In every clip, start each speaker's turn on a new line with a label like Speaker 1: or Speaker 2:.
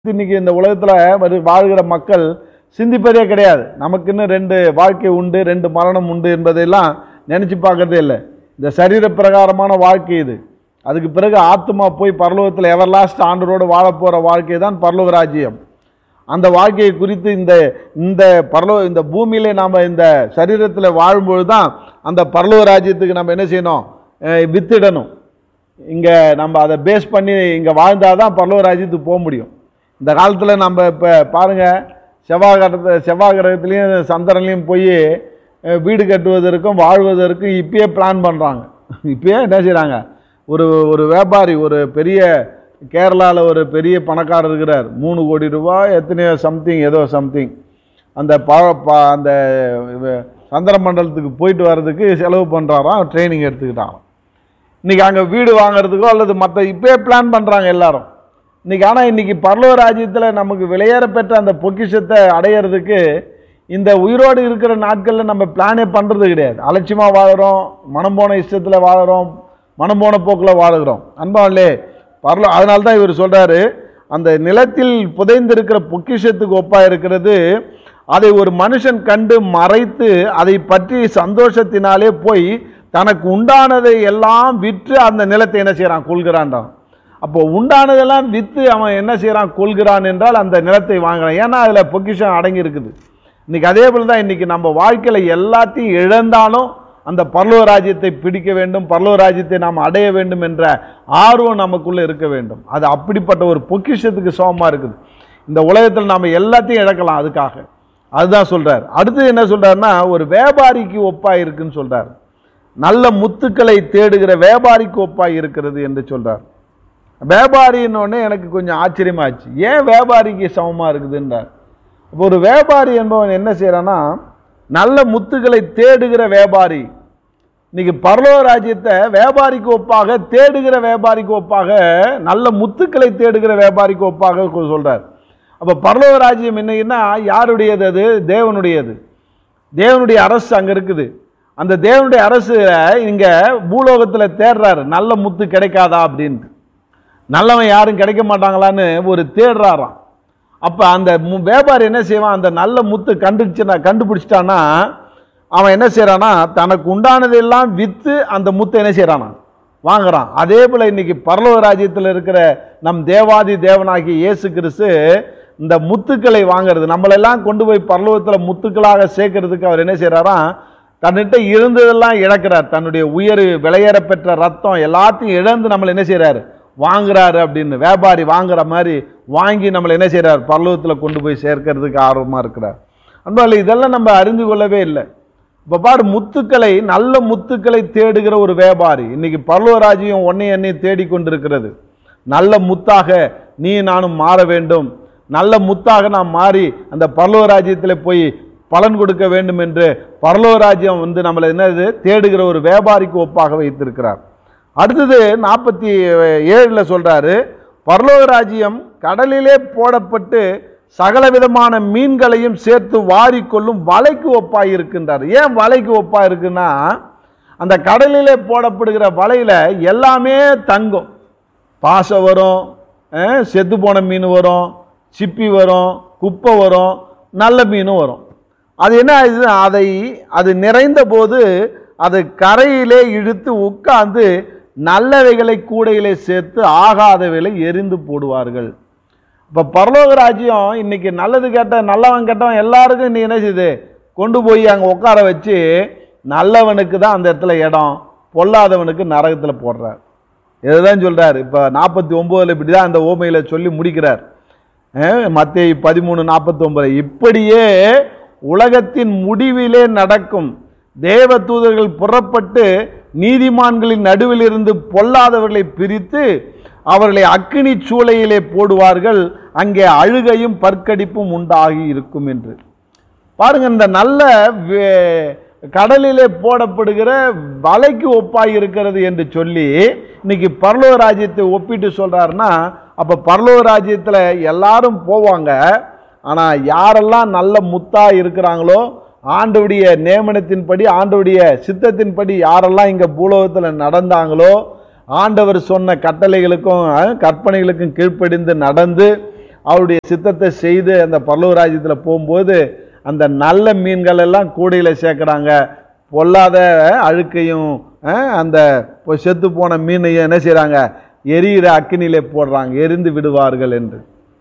Speaker 1: இன்னைக்கு இந்த உலகத்துல வரு- வாழ்கிற மக்கள் சிந்திப்பதே கிடையாது நமக்குன்னு ரெண்டு வாழ்க்கை உண்டு ரெண்டு மரணம் உண்டு என்பதையெல்லாம் நினைச்சு பார்க்கறதே இல்லை இந்த சரீர பிரகாரமான வாழ்க்கை இது அதுக்கு பிறகு ஆத்மா போய் பரலோகத்தில் எவர் லாஸ்ட் ஆண்டரோடு வாழ போற வாழ்க்கை தான் பரலோக ராஜ்யம் அந்த வாழ்க்கையை குறித்து இந்த இந்த பரலோ இந்த பூமியிலே நாம் இந்த சரீரத்தில் வாழும்பொழுது தான் அந்த பரலோக ராஜ்யத்துக்கு நம்ம என்ன செய்யணும் அஹ் வித்திடணும் இங்கே நம்ம அதை பேஸ் பண்ணி இங்கே வாழ்ந்தால் தான் பரலோக ராஜ்யத்துக்கு போக முடியும் இந்த காலத்தில் நம்ம இப்போ பாருங்கள் செவ்வாய் கிரகத்தை செவ்வாய் கிரகத்துலேயும் சந்திரன்லேயும் போய் அஹ், வீடு கட்டுவதற்கும் வாழ்வதற்கும் இப்பயே பிளான் பண்ணுறாங்க இப்பயே என்ன செய்கிறாங்க ஒரு ஒரு வியாபாரி ஒரு பெரிய கேரளாவில் ஒரு பெரிய பணக்காரர் இருக்கிறார் மூணு கோடி ரூபாய் எத்தனையோ சம்திங் ஏதோ சம்திங் அந்த ப ப- அந்த இவ- சந்திர மண்டலத்துக்கு போயிட்டு வர்றதுக்கு செலவு பண்ணுறாராம் ட்ரைனிங் எடுத்துக்கிட்டாராம் இன்னைக்கு அங்கே வீடு வாங்குறதுக்கோ அல்லது மற்ற இப்பயே பிளான் பண்ணுறாங்க எல்லாரும் இன்னைக்கு ஆனால் இன்னைக்கு பரலோக ராஜ்யத்தில் நமக்கு விலையேற பெற்ற அந்த பொக்கிஷத்தை அடையிறதுக்கு இந்த உயிரோடு இருக்கிற நாட்களில் நம்ம பிளானே பண்ணுறது கிடையாது அலட்சியமாக வாழுறோம் மனம் போன இஷ்டத்தில் வாழுறோம் மனம் போன போக்கில் வாழுகிறோம் அன்பாவிலே பரலோ அதனால தான் இவர் சொல்கிறாரு அந்த நிலத்தில் புதைந்திருக்கிற பொக்கிஷத்துக்கு ஒப்பாக இருக்கிறது அதை ஒரு மனுஷன் கண்டு மறைத்து அதை பற்றி சந்தோஷத்தினாலே போய் தனக்கு உண்டானதை எல்லாம் விற்று அந்த நிலத்தை என்ன செய்கிறான் கொள்கிறான்டான் அப்போ உண்டானதெல்லாம் விற்று அவன் என்ன செய்கிறான் கொள்கிறான் என்றால் அந்த நிலத்தை வாங்குறான் ஏன்னா அதில் பொக்கிஷம் அடங்கி இருக்குது இன்னைக்கு அதே போல தான் இன்னைக்கு நம்ம வாழ்க்கையில் எல்லாத்தையும் இழந்தாலும் அந்த பரலோக ராஜ்யத்தை பிடிக்க வேண்டும் பரலோக ராஜ்யத்தை நாம் அடைய வேண்டும் என்ற ஆர்வம் நமக்குள்ளே இருக்க வேண்டும் அது அப்படிப்பட்ட ஒரு பொக்கிஷத்துக்கு சமமாக இருக்குது இந்த உலகத்தில் நாம் எல்லாத்தையும் இழக்கலாம் அதுக்காக அதுதான் சொல்றார் அடுத்து என்ன சொல்றாருன்னா ஒரு வியாபாரிக்கு ஒப்பாய் இருக்குன்னு சொல்றார் நல்ல முத்துக்களை தேடுகிற வியாபாரிக்கு ஒப்பாய் இருக்கிறது என்று சொல்றார் வியாபாரின்னொடனே எனக்கு கொஞ்சம் ஆச்சரியமாச்சு ஏன் வியாபாரிக்கு சமமா இருக்குதுன்றார் அப்போ ஒரு வியாபாரி என்பவன் என்ன செய்யறான்னா நல்ல முத்துக்களை தேடுகிற வியாபாரி இன்னைக்கு பரலோக ராஜ்யத்தை வியாபாரிக்கு ஒப்பாக தேடுகிற வியாபாரிக்கு ஒப்பாக நல்ல முத்துக்களை தேடுகிற வியாபாரிக்கு ஒப்பாக கொ- சொல்றார் அப்போ பரலோக ராஜ்யம் என்னன்னா யாருடையது அது தேவனுடையது தேவனுடைய அரசு அங்கே இருக்குது அந்த தேவனுடைய அரசு இங்க பூலோகத்தில் தேடுறாரு நல்ல முத்து கிடைக்காதா அப்படின்ட்டு நல்லவன் யாரும் கிடைக்க மாட்டாங்களான்னு ஒரு தேடுறாராம் அப்போ அந்த மு- வியாபாரி என்ன செய்வான் அந்த நல்ல முத்து கண்டுச்சுன்னா கண்டுபிடிச்சிட்டான்னா அவன் என்ன செய்கிறானா தனக்கு உண்டானதெல்லாம் விற்று அந்த முத்தை என்ன செய்கிறானா வாங்குறான் அதே போல் இன்னைக்கு பரலோக ராஜ்யத்தில் இருக்கிற நம் தேவாதி தேவனாகிய இயேசு கிறிஸ்து இந்த முத்துக்களை வாங்குறது நம்மளெல்லாம் கொண்டு போய் பரலோகத்தில் முத்துக்களாக சேர்க்கறதுக்கு அவர் என்ன செய்கிறாராம் தன்னிட்ட இருந்ததெல்லாம் இழக்கிறார் தன்னுடைய உயர் விலையேற பெற்ற ரத்தம் எல்லாத்தையும் இழந்து நம்மளை என்ன செய்கிறாரு வாங்குறாரு அப்படின்னு வியாபாரி வாங்குற மாதிரி வாங்கி நம்மளை என்ன செய்கிறார் பரலோகத்தில் கொண்டு போய் சேர்க்கறதுக்கு ஆர்வமாக இருக்கிறார் அன்பால் இதெல்லாம் நம்ம அறிந்து கொள்ளவே இல்லை இப்போ பாரு முத்துக்களை நல்ல முத்துக்களை தேடுகிற ஒரு வியாபாரி இன்னைக்கு பரலோராஜ்யம் ஒன்னை என்னை தேடிக்கொண்டிருக்கிறது நல்ல முத்தாக நீ நானும் மாற வேண்டும் நல்ல முத்தாக நாம் மாறி அந்த பரலோராஜ்யத்தில் போய் பலன் கொடுக்க வேண்டும் என்று பரலோராஜ்யம் வந்து நம்மளை என்னது தேடுகிற ஒரு வியாபாரிக்கு ஒப்பாக வைத்திருக்கிறார் அடுத்தது நாற்பத்தி ஏழில் சொல்றாரு பரலோக ராஜ்யம் கடலிலே போடப்பட்டு சகல விதமான மீன்களையும் சேர்த்து வாரிக்கொள்ளும் வலைக்கு ஒப்பாய் இருக்கின்றார் ஏன் வலைக்கு ஒப்பா இருக்குன்னா அந்த கடலிலே போடப்படுகிற வலையில எல்லாமே தங்கும் பாசை வரும் அஹ், செத்து போன மீன் வரும் சிப்பி வரும் குப்பை வரும் நல்ல மீனும் வரும் அது என்ன ஆகுது அதை அது நிறைந்த போது அது கரையிலே இழுத்து உட்கார்ந்து நல்லவைகளை கூடையிலே சேர்த்து ஆகாதவைகளை எரிந்து போடுவார்கள் இப்போ பரலோக ராஜ்யம் இன்னைக்கு நல்லது கெட்ட நல்லவன் கெட்டவன் எல்லாருக்கும் இன்னைக்கு என்ன செய்யுது கொண்டு போய் அங்கே உட்கார வச்சு நல்லவனுக்கு தான் அந்த இடத்துல இடம் பொல்லாதவனுக்கு நரகத்தில் போடுறார் இதுதான் சொல்றார் இப்போ நாற்பத்தி ஒம்போதில் இப்படி தான் அந்த ஓமையில் சொல்லி முடிக்கிறார் மத்திய பதிமூணு நாற்பத்தி இப்படியே உலகத்தின் முடிவிலே நடக்கும் தேவ தூதர்கள் புறப்பட்டு நீதிமான்களின் நடுவிலிருந்து பொல்லாதவர்களை பிரித்து அவர்களை அக்கினி சூளையிலே போடுவார்கள் அங்கே அழுகையும் பற்கடிப்பும் உண்டாகி இருக்கும் என்று பாருங்க இந்த நல்ல வே- கடலிலே போடப்படுகிற வலைக்கு ஒப்பாய் இருக்கிறது என்று சொல்லி இன்னைக்கு பரலோக ராஜ்யத்தை ஒப்பிட்டு சொல்றாருன்னா அப்ப பரலோக ராஜ்யத்துல எல்லாரும் போவாங்க ஆனா யாரெல்லாம் நல்ல முத்தா இருக்கிறாங்களோ ஆண்டவுடைய நியமனத்தின்படி ஆண்டவுடைய சித்தத்தின்படி யாரெல்லாம் இங்க பூலோகத்துல நடந்தாங்களோ ஆண்டவர் சொன்ன கட்டளைகளுக்கும் அஹ், கற்பனைகளுக்கும் கீழ்ப்படிந்து நடந்து அவருடைய சித்தத்தை செய்து அந்த பரலோக ராஜ்யத்தில் போகும்போது அந்த நல்ல மீன்கள் எல்லாம் கூடையில் சேர்க்குறாங்க பொல்லாத அழுக்கையும் அஹ், அந்த பொ- செத்து போன மீனையும் என்ன செய்கிறாங்க எரியிற அக்கினியிலே போடுறாங்க எரிந்து விடுவார்கள் என்று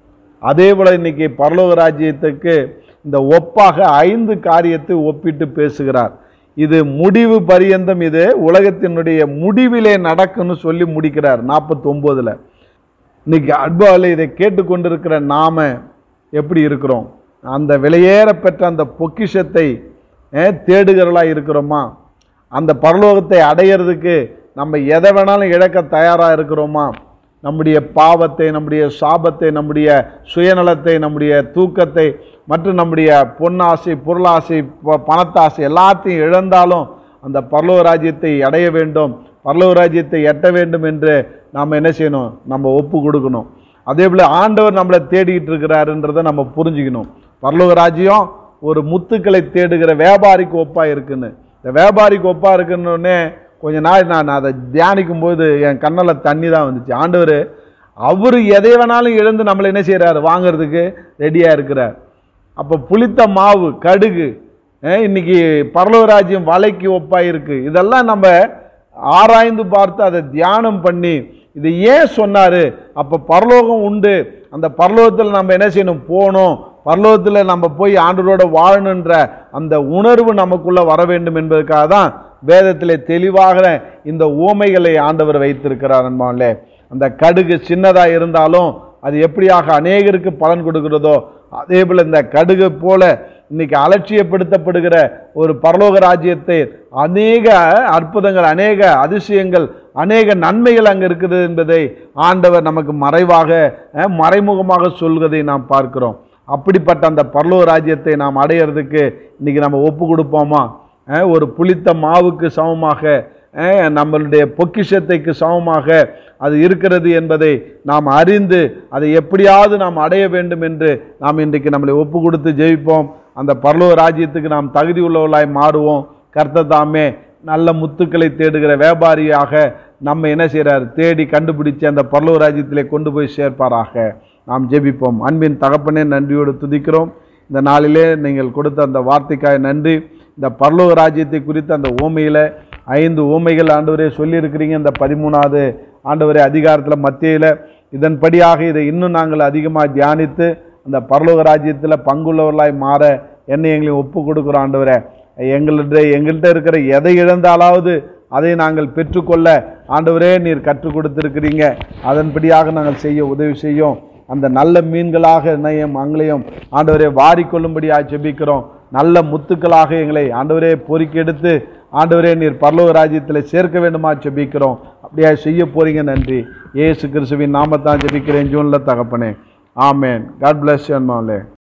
Speaker 1: அதே போல இன்னைக்கு பரலோக ராஜ்யத்துக்கு இந்த ஒப்பாக ஐந்து காரியத்தை ஒப்பிட்டு பேசுகிறார் இது முடிவு பரியந்தம் இது உலகத்தினுடைய முடிவிலே நடக்கும்னு சொல்லி முடிக்கிறார் நாற்பத்தி ஒன்பதுல இன்னைக்கு அன்பாவில் இதை கேட்டுக்கொண்டிருக்கிற நாம எப்படி இருக்கிறோம் அந்த விலையேற பெற்ற அந்த பொக்கிஷத்தை அஹ், தேடுகிறவர்களா இருக்கிறோமா அந்த பரலோகத்தை அடையிறதுக்கு நம்ம எதை வேணாலும் இழக்க தயாராக இருக்கிறோமா நம்முடைய பாவத்தை நம்முடைய சாபத்தை நம்முடைய சுயநலத்தை நம்முடைய தூக்கத்தை மற்றும் நம்முடைய பொன்னாசை பொருளாசை ப- பணத்தாசை எல்லாத்தையும் இழந்தாலும் அந்த பரலோக ராஜ்யத்தை அடைய வேண்டும் பரலோக ராஜ்யத்தை எட்ட வேண்டும் என்று நாம் என்ன செய்யணும் நம்ம ஒப்பு கொடுக்கணும் அதே போல் ஆண்டவர் நம்மளை தேடிக்கிட்டு இருக்கிறாருன்றதை நம்ம புரிஞ்சுக்கணும் பரலோக ராஜ்யம் ஒரு முத்துக்களை தேடுகிற வியாபாரிக்கு ஒப்பா இருக்குன்னு இந்த வியாபாரிக்கு ஒப்பா இருக்குன்னொடனே கொஞ்ச நாள் நான் அதை தியானிக்கும் போது என் கண்ணில் தண்ணி தான் வந்துச்சு ஆண்டவர் அவர் எதை வேணாலும் இழந்து நம்மளை என்ன செய்கிறாரு வாங்குறதுக்கு ரெடியாக இருக்கிறார் அப்போ புளித்த மாவு கடுகு அஹ், இன்னைக்கு பரலோக ராஜ்யம் வலைக்கு ஒப்பா இருக்கு இதெல்லாம் நம்ம ஆராய்ந்து பார்த்து அதை தியானம் பண்ணி இது ஏன் சொன்னாரு அப்ப பரலோகம் உண்டு அந்த பரலோகத்தில் நம்ம என்ன செய்யணும் போகணும் பரலோகத்தில் நம்ம போய் ஆண்டவரோட வாழணுன்ற அந்த உணர்வு நமக்குள்ள வர வேண்டும் என்பதற்காக தான் வேதத்திலே தெளிவாக இந்த ஓமைகளை ஆண்டவர் வைத்திருக்கிறார் அன்பாலே அந்த கடுகு சின்னதா இருந்தாலும் அது எப்படியாக அநேகருக்கு பலன் கொடுக்கிறதோ அதே போல இந்த கடுகு போல இன்னைக்கு அலட்சியப்படுத்தப்படுகிற ஒரு பரலோக ராஜ்யத்தை அநேக அற்புதங்கள் அநேக அதிசயங்கள் அநேக நன்மைகள் அங்கே இருக்குது என்பதை ஆண்டவர் நமக்கு மறைவாக அஹ், மறைமுகமாக சொல்வதை நாம் பார்க்கிறோம் அப்படிப்பட்ட அந்த பரலோக ராஜ்யத்தை நாம் அடையிறதுக்கு இன்னைக்கு நம்ம ஒப்பு கொடுப்போமா அஹ், ஒரு புளித்த மாவுக்கு சமமாக அஹ், நம்மளுடைய பொக்கிஷத்தைக்கு சமமாக அது இருக்கிறது என்பதை நாம் அறிந்து அதை எப்படியாவது நாம் அடைய வேண்டும் என்று நாம் இன்றைக்கு நம்மளை ஒப்பு கொடுத்து ஜெயிப்போம் அந்த பரலோக ராஜ்யத்துக்கு நாம் தகுதி உள்ளவர்களாய் மாறுவோம் கர்த்தர் தாமே நல்ல முத்துக்களை தேடுகிற வியாபாரியாக நம்ம என்ன செய்கிறார் தேடி கண்டுபிடிச்சு அந்த பரலோக ராஜ்யத்திலே கொண்டு போய் சேர்ப்பாராக நாம் ஜெபிப்போம் அன்பின் தகப்பனே நன்றியோடு துதிக்கிறோம் இந்த நாளிலே நீங்கள் கொடுத்த அந்த வார்த்தைக்காய் நன்றி இந்த பரலோக ராஜ்யத்தை குறித்த அந்த ஓமையில் ஐந்து ஓமைகள் ஆண்டவரே சொல்லியிருக்கிறீங்க இந்த பதிமூணாவது ஆண்டவரே அதிகாரத்தில் மத்தியில் இதன்படியாக இதை இன்னும் நாங்கள் அதிகமாக தியானித்து அந்த பரலோக ராஜ்யத்தில் பங்குள்ளவர்களாய் மாற என்னை எங்களையும் ஒப்பு கொடுக்குறோம் ஆண்டவரே எங்களுடைய எங்கள்கிட்ட இருக்கிற எதை இழந்தாலாவது அதை நாங்கள் பெற்றுக்கொள்ள ஆண்டவரே நீர் கற்றுக் கொடுத்திருக்கிறீங்க அதன்படியாக நாங்கள் செய்ய உதவி செய்யும் அந்த நல்ல மீன்களாக என்னையும் அங்களையும் ஆண்டவரே வாரிக்கொள்ளும்படியாக ஜெபிக்கிறோம் நல்ல முத்துக்களாக எங்களை ஆண்டவரே பொறுக்கி எடுத்து ஆண்டவரே நீர் பரலோக ராஜ்யத்தில் சேர்க்க வேண்டுமா ஜெபிக்கிறோம் அப்படியா செய்ய போறீங்க நன்றி ஏசு கிறிஸ்துவின் நாமத்தான் ஜெபிக்கிறேன் ஜூனில் தகப்பனே ஆமேன் காட் பிளஸ் யூ மாலே